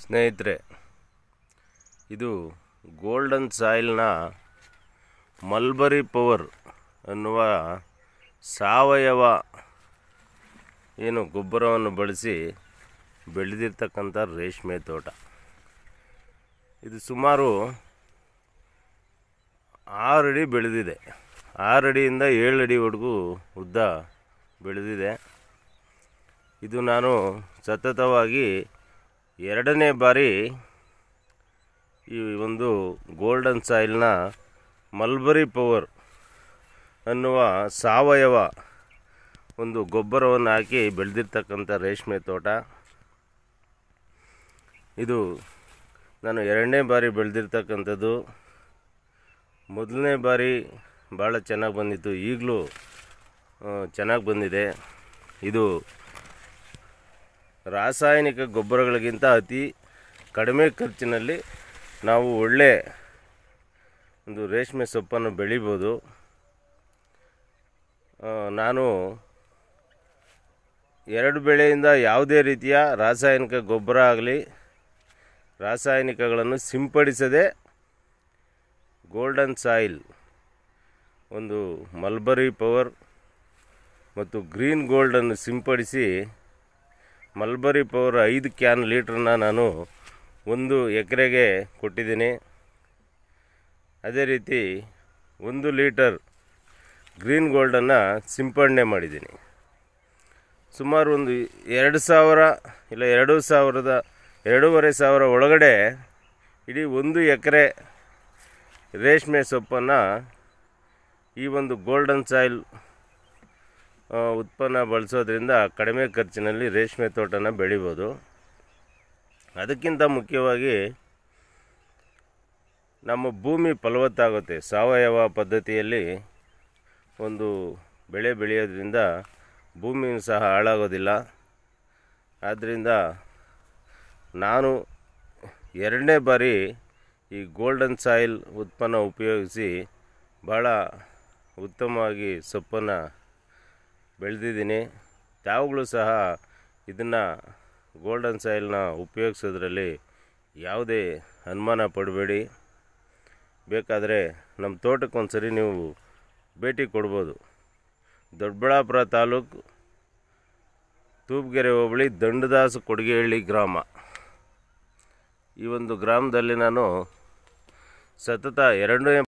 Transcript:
ಸ್ನೇಹಿತರೆ ಇದು golden ಸಾಯಿಲ್ನ mulberry power ಅನ್ನುವ ಸಾವಯವ ಏನು ಗೊಬ್ಬರವನ್ನು ಬಳಸಿ ಬೆಳೆದಿರ್ತಕ್ಕಂಥ ರೇಷ್ಮೆ ತೋಟ ಇದು ಸುಮಾರು ಆರು ಅಡಿ ಬೆಳೆದಿದೆ ಆರು ಅಡಿಯಿಂದ ಏಳು ಅಡಿವರೆಗೂ ಉದ್ದ ಬೆಳೆದಿದೆ ಇದು ನಾನು ಸತತವಾಗಿ ಎರಡನೇ ಬಾರಿ ಈ ಒಂದು ಗೋಲ್ಡನ್ ಸಾಯಿಲ್ನ ಮಲ್ಬರಿ ಪವರ್ ಅನ್ನುವ ಸಾವಯವ ಒಂದು ಗೊಬ್ಬರವನ್ನು ಹಾಕಿ ಬೆಳೆದಿರ್ತಕ್ಕಂಥ ರೇಷ್ಮೆ ತೋಟ ಇದು ನಾನು ಎರಡನೇ ಬಾರಿ ಬೆಳೆದಿರ್ತಕ್ಕಂಥದ್ದು ಮೊದಲನೇ ಬಾರಿ ಭಾಳ ಚೆನ್ನಾಗಿ ಬಂದಿತ್ತು ಈಗಲೂ ಚೆನ್ನಾಗಿ ಬಂದಿದೆ ಇದು ರಾಸಾಯನಿಕ ಗೊಬ್ಬರಗಳಿಗಿಂತ ಅತಿ ಕಡಿಮೆ ಖರ್ಚಿನಲ್ಲಿ ನಾವು ಒಳ್ಳೆ ಒಂದು ರೇಷ್ಮೆ ಸೊಪ್ಪನ್ನು ಬೆಳಿಬೋದು ಆ, ನಾನು ಎರಡು ಬೆಳೆಯಿಂದ ಯಾವುದೇ ರೀತಿಯ ರಾಸಾಯನಿಕ ಗೊಬ್ಬರ ಆಗಲಿ ರಾಸಾಯನಿಕಗಳನ್ನು ಸಿಂಪಡಿಸದೆ ಗೋಲ್ಡನ್ ಸಾಯಿಲ್ ಒಂದು ಮಲ್ಬರಿ ಪವರ್ ಮತ್ತು ಗ್ರೀನ್ ಗೋಲ್ಡನ್ನು ಸಿಂಪಡಿಸಿ ಮಲ್ಬರಿ ಪವರ್ ಐದು ಕ್ಯಾನ್ ಲೀಟ್ರನ್ನ ನಾನು ಒಂದು ಎಕರೆಗೆ ಕೊಟ್ಟಿದ್ದೀನಿ ಅದೇ ರೀತಿ ಒಂದು ಲೀಟರ್ ಗ್ರೀನ್ ಗೋಲ್ಡನ್ನು ಸಿಂಪಡಣೆ ಮಾಡಿದ್ದೀನಿ ಸುಮಾರು ಒಂದು ಎರಡು ಸಾವಿರ ಇಲ್ಲ ಎರಡು ಸಾವಿರದ ಎರಡೂವರೆ ಸಾವಿರ ಒಳಗಡೆ ಇಡೀ ಒಂದು ಎಕರೆ ರೇಷ್ಮೆ ಸೊಪ್ಪನ್ನು ಈ ಒಂದು ಗೋಲ್ಡನ್ ಸಾಯಿಲ್ ಆ, ಉತ್ಪನ್ನ ಬಳಸೋದ್ರಿಂದ ಕಡಿಮೆ ಖರ್ಚಿನಲ್ಲಿ ರೇಷ್ಮೆ ತೋಟನ ಬೆಳಿಬೋದು ಅದಕ್ಕಿಂತ ಮುಖ್ಯವಾಗಿ ನಮ್ಮ ಭೂಮಿ ಫಲವತ್ತಾಗುತ್ತೆ ಸಾವಯವ ಪದ್ಧತಿಯಲ್ಲಿ ಒಂದು ಬೆಳೆ ಬೆಳೆಯೋದ್ರಿಂದ ಭೂಮಿಯೂ ಸಹ ಹಾಳಾಗೋದಿಲ್ಲ ಆದ್ದರಿಂದ ನಾನು ಎರಡನೇ ಬಾರಿ ಈ ಗೋಲ್ಡನ್ ಸಾಯಿಲ್ ಉತ್ಪನ್ನ ಉಪಯೋಗಿಸಿ ಭಾಳ ಉತ್ತಮವಾಗಿ ಸೊಪ್ಪನ್ನು ಬೆಳೆದಿದ್ದೀನಿ ತಾವುಗಳು ಸಹ ಇದನ್ನು ಗೋಲ್ಡನ್ ಸಾಯಿಲ್ನ ಉಪಯೋಗಿಸೋದ್ರಲ್ಲಿ ಯಾವುದೇ ಅನುಮಾನ ಪಡಬೇಡಿ ಬೇಕಾದರೆ ನಮ್ಮ ತೋಟಕ್ಕೆ ಒಂದ್ಸರಿ ನೀವು ಭೇಟಿ ಕೊಡ್ಬೋದು ದೊಡ್ಡಬಳ್ಳಾಪುರ ತಾಲೂಕು ತೂಪ್ಗೆರೆ ಹೋಬಳಿ ದಂಡದಾಸ ಕೊಡಿಗೆಹಳ್ಳಿ ಗ್ರಾಮ ಈ ಒಂದು ಗ್ರಾಮದಲ್ಲಿ ನಾನು ಸತತ ಎರಡನೇ